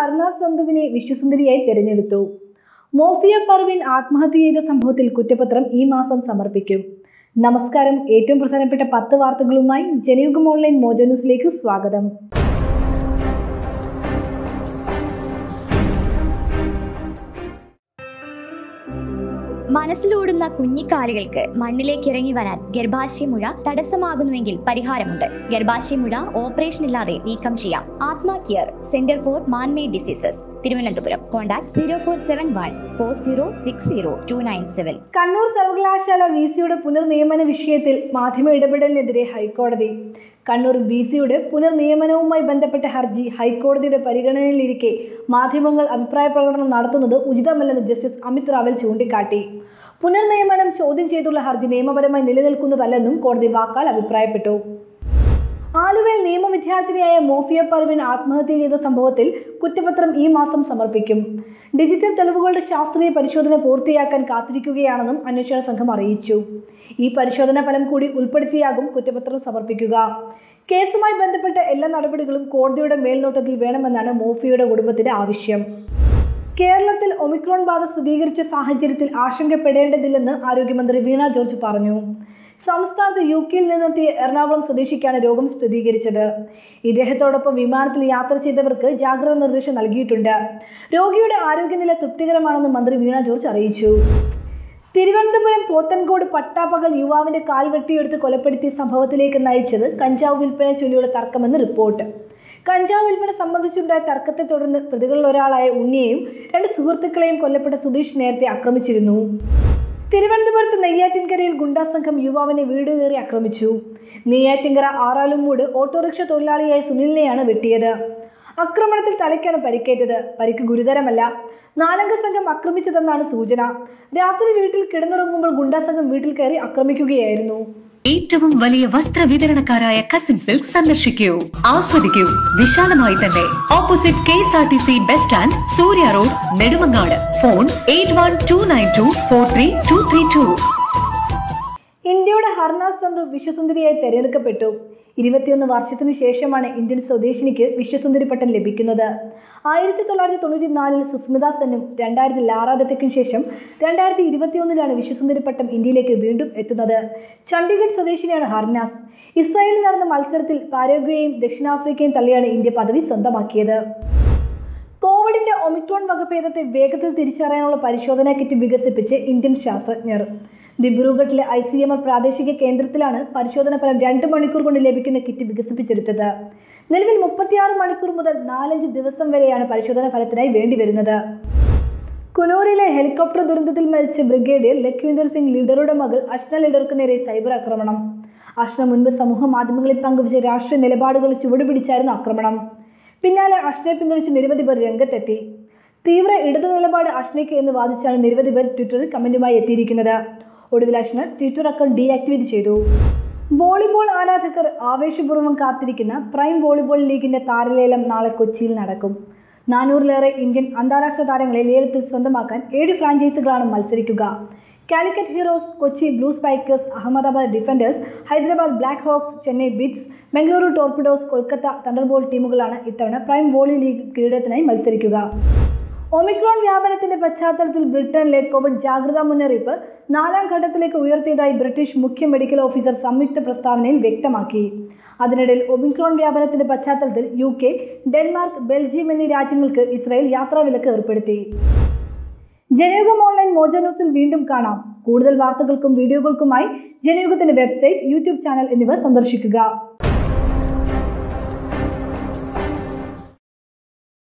ഹർനാസ് സന്ധുവിനെ വിശ്വസുന്ദരിയായി തെരഞ്ഞെടുത്തു മോഫിയ പർവിൻ ആത്മഹത്യ ചെയ്ത സംഭവത്തിൽ കുറ്റപത്രം ഈ മാസം സമർപ്പിക്കും നമസ്കാരം ഏറ്റവും പ്രധാനപ്പെട്ട പത്ത് വാർത്തകളുമായി ജനയുഗം ഓൺലൈൻ മോജോ ന്യൂസിലേക്ക് സ്വാഗതം മനസ്സിലോടുന്ന കുഞ്ഞിക്കാലുകൾക്ക് മണ്ണിലേക്ക് ഇറങ്ങി വരാൻ ഗർഭാശയമുഴ തടസ്സമാകുന്നുവെങ്കിൽ പരിഹാരമുണ്ട് ഗർഭാശയമുഴ ഓപ്പറേഷൻ ഇല്ലാതെ നീക്കം ചെയ്യാം Athma care centre for manmade diseases Thiruvananthapuram contact zero four seven one four zero six zero two nine seven Kannur സർവകലാശാല വി സിയുടെ പുനർനിയമന വിഷയത്തിൽ മാധ്യമ ഇടപെടലിനെതിരെ ഹൈക്കോടതി കണ്ണൂർ വി സിയുടെ പുനർനിയമനവുമായി ബന്ധപ്പെട്ട ഹർജി ഹൈക്കോടതിയുടെ പരിഗണനയിലിരിക്കെ മാധ്യമങ്ങൾ അഭിപ്രായ പ്രകടനം നടത്തുന്നത് ഉചിതമല്ലെന്ന് ജസ്റ്റിസ് അമിത് റാവൽ ചൂണ്ടിക്കാട്ടി പുനർനിയമനം ചോദ്യം ചെയ്തുള്ള ഹർജി നിയമപരമായി നിലനിൽക്കുന്നതല്ലെന്നും കോടതി വാക്കാൽ അഭിപ്രായപ്പെട്ടു ആലുവയിൽ നിയമ വിദ്യാർത്ഥിനിയായ മോഫിയ പർവിൻ ആത്മഹത്യ ചെയ്ത സംഭവത്തിൽ കുറ്റപത്രം ഈ മാസം സമർപ്പിക്കും ഡിജിറ്റൽ തെളിവുകളുടെ ശാസ്ത്രീയ പരിശോധന പൂർത്തിയാക്കാൻ കാത്തിരിക്കുകയാണെന്നും അന്വേഷണ സംഘം അറിയിച്ചു ഈ പരിശോധനാ ഫലം കൂടി ഉൾപ്പെടുത്തിയാകും കുറ്റപത്രം സമർപ്പിക്കുക കേസുമായി ബന്ധപ്പെട്ട എല്ലാ നടപടികളും കോടതിയുടെ മേൽനോട്ടത്തിൽ വേണമെന്നാണ് മോഫിയയുടെ കുടുംബത്തിന്റെ ആവശ്യം കേരളത്തിൽ ഒമിക്രോൺ ബാധ സ്ഥിരീകരിച്ച സാഹചര്യത്തിൽ ആശങ്കപ്പെടേണ്ടതില്ലെന്ന് ആരോഗ്യമന്ത്രി വീണ ജോർജ് പറഞ്ഞു സംസ്ഥാനത്ത് യു കെയിൽ നിന്നെത്തിയ എറണാകുളം സ്വദേശിക്കാണ് രോഗം സ്ഥിരീകരിച്ചത് ഇദ്ദേഹത്തോടൊപ്പം വിമാനത്തിൽ യാത്ര ചെയ്തവർക്ക് ജാഗ്രതാ നിർദ്ദേശം നൽകിയിട്ടുണ്ട് രോഗിയുടെ ആരോഗ്യനില തൃപ്തികരമാണെന്ന് മന്ത്രി വീണ ജോർജ് അറിയിച്ചു തിരുവനന്തപുരം പോത്തൻകോട് പട്ടാപ്പകൽ യുവാവിന്റെ കാൽ വെട്ടിയെടുത്ത് കൊലപ്പെടുത്തിയ സംഭവത്തിലേക്ക് നയിച്ചത് കഞ്ചാവ് വിൽപ്പന ചൊല്ലിയുള്ള തർക്കമെന്ന് റിപ്പോർട്ട് കഞ്ചാവ് വിൽപ്പന സംബന്ധിച്ചുണ്ടായ തർക്കത്തെ തുടർന്ന് പ്രതികളിൽ ഒരാളായ ഉണ്ണിയെയും രണ്ട് സുഹൃത്തുക്കളെയും കൊല്ലപ്പെട്ട സുധീഷ് നേരത്തെ ആക്രമിച്ചിരുന്നു തിരുവനന്തപുരത്ത് നെയ്യാറ്റിൻകരയിൽ ഗുണ്ടാ സംഘം യുവാവിനെ വീട് കയറി ആക്രമിച്ചു നെയ്യാറ്റിൻകര ആറാലുമൂട് ഓട്ടോറിക്ഷ തൊഴിലാളിയായ സുനിലിനെയാണ് വെട്ടിയത് ആക്രമണത്തിൽ തലയ്ക്കാണ് പരിക്കേറ്റത് പരിക്ക് ഗുരുതരമല്ല നാലംഗ സംഘം ആക്രമിച്ചതെന്നാണ് സൂചന രാത്രി വീട്ടിൽ കിടന്നുറങ്ങുമ്പോൾ ഗുണ്ടാ സംഘം വീട്ടിൽ കയറി ആക്രമിക്കുകയായിരുന്നു ഏറ്റവും വലിയ വസ്ത്ര വിതരണക്കാരായ കസിൻ സിൽക്ക് സന്ദർശിക്കൂ ആസ്വദിക്കൂ വിശാലമായി തന്നെ opposite K S R T C bus stand Surya road Nedumangad phone eight one two nine two four three two three two ഇന്ത്യയുടെ ഹർനാസ് സന്ധു വിശ്വസുന്ദരിയായി തെരഞ്ഞെടുക്കപ്പെട്ടു ഇരുപത്തിയൊന്ന് വർഷത്തിന് ശേഷമാണ് ഇന്ത്യൻ സ്വദേശിനിക്ക് വിശ്വസുന്ദരി പട്ടം ലഭിക്കുന്നത് ആയിരത്തി തൊള്ളായിരത്തി തൊണ്ണൂറ്റി നാലിൽ സുസ്മിത സെന്നും രണ്ടായിരത്തി ലാറാദത്തയ്ക്കും ശേഷം രണ്ടായിരത്തി ഇരുപത്തിയൊന്നിലാണ് വിശ്വസുന്ദരി പട്ടം ഇന്ത്യയിലേക്ക് വീണ്ടും എത്തുന്നത് ചണ്ഡീഗഡ് സ്വദേശിനിയാണ് ഹർനാസ് ഇസ്രായേലിൽ നടന്ന മത്സരത്തിൽ പാരോഗ്വയും ദക്ഷിണാഫ്രിക്കയും തള്ളിയാണ് ഇന്ത്യ പദവി സ്വന്തമാക്കിയത് കോവിഡിന്റെ ഒമിക്രോൺ വകഭേദത്തെ വേഗത്തിൽ തിരിച്ചറിയാനുള്ള പരിശോധനാ കിറ്റ് വികസിപ്പിച്ച് ഇന്ത്യൻ ശാസ്ത്രജ്ഞർ ദിബ്രൂഗഡിലെ ഐ സി എം ആർ പ്രാദേശിക കേന്ദ്രത്തിലാണ് പരിശോധന ഫലം രണ്ട് മണിക്കൂർ കൊണ്ട് ലഭിക്കുന്ന കിറ്റ് വികസിപ്പിച്ചെടുത്തത് നിലവിൽ മുപ്പത്തിയാറ് മണിക്കൂർ മുതൽ നാലഞ്ച് ദിവസം വരെയാണ് പരിശോധനാ ഫലത്തിനായി വേണ്ടിവരുന്നത് കുനൂറിലെ ഹെലികോപ്റ്റർ ദുരന്തത്തിൽ മരിച്ച ബ്രിഗേഡിയർ ലഖ്വിന്ദർ സിംഗ് ലീഡറുടെ മകൾ അഷ്ന ലീഡർക്ക് നേരെ സൈബർ ആക്രമണം അഷ്ന മുൻപ് സമൂഹ മാധ്യമങ്ങളിൽ പങ്കുവച്ച രാഷ്ട്രീയ നിലപാടുകൾ ചുവടുപിടിച്ചായിരുന്നു ആക്രമണം പിന്നാലെ അഷ്നയെ പിന്തുണച്ച് നിരവധി പേർ രംഗത്തെത്തി തീവ്ര ഇടതു നിലപാട് അഷ്നയ്ക്ക് എന്ന് വാദിച്ചാണ് നിരവധി പേർ ട്വിറ്ററിൽ കമന്റുമായി എത്തിയിരിക്കുന്നത് ഒടുവിൽ അഷ്ന ട്വിറ്റർ അക്കൗണ്ട് ഡീആക്ടിവേറ്റ് ചെയ്തു വോളിബോൾ ആരാധകർ ആവേശപൂർവ്വം കാത്തിരിക്കുന്ന പ്രൈം വോളിബോൾ ലീഗിന്റെ താരലേലം നാളെ കൊച്ചിയിൽ നടക്കും നാനൂറിലേറെ ഇന്ത്യൻ അന്താരാഷ്ട്ര താരങ്ങളെ ലേലത്തിൽ സ്വന്തമാക്കാൻ ഏഴ് ഫ്രാഞ്ചൈസികളാണ് മത്സരിക്കുക Calicut Heroes Kochi Blue Spikers Ahmedabad Defenders Hyderabad Black Hawks Chennai Blitz Bengaluru Torpedoes Kolkata Thunderbolt ടീമുകളാണ് ഇത്തവണ പ്രൈം വോളി ലീഗ് കിരീടത്തിനായി മത്സരിക്കുക ഒമിക്രോൺ വ്യാപനത്തിന്റെ പശ്ചാത്തലത്തിൽ ബ്രിട്ടനിലെ കോവിഡ് ജാഗ്രതാ മുന്നറിയിപ്പ് നാലാം ഘട്ടത്തിലേക്ക് ഉയർത്തിയതായി ബ്രിട്ടീഷ് മുഖ്യ മെഡിക്കൽ ഓഫീസർ സംയുക്ത പ്രസ്താവനയിൽ വ്യക്തമാക്കി അതിനിടയിൽ ഒമിക്രോൺ വ്യാപനത്തിന്റെ പശ്ചാത്തലത്തിൽ യു കെ ഡെൻമാർക്ക് ബെൽജിയം എന്നീ രാജ്യങ്ങൾക്ക് ഇസ്രായേൽ യാത്രാവിലക്ക് ഏർപ്പെടുത്തി ജനയുഗം ഓൺലൈൻ മോജോ ന്യൂസിൽ വീണ്ടും കാണാം കൂടുതൽ വാർത്തകൾക്കും വീഡിയോകൾക്കുമായി ജനയുഗത്തിന്റെ വെബ്സൈറ്റ് യൂട്യൂബ് ചാനൽ എന്നിവ സന്ദർശിക്കുക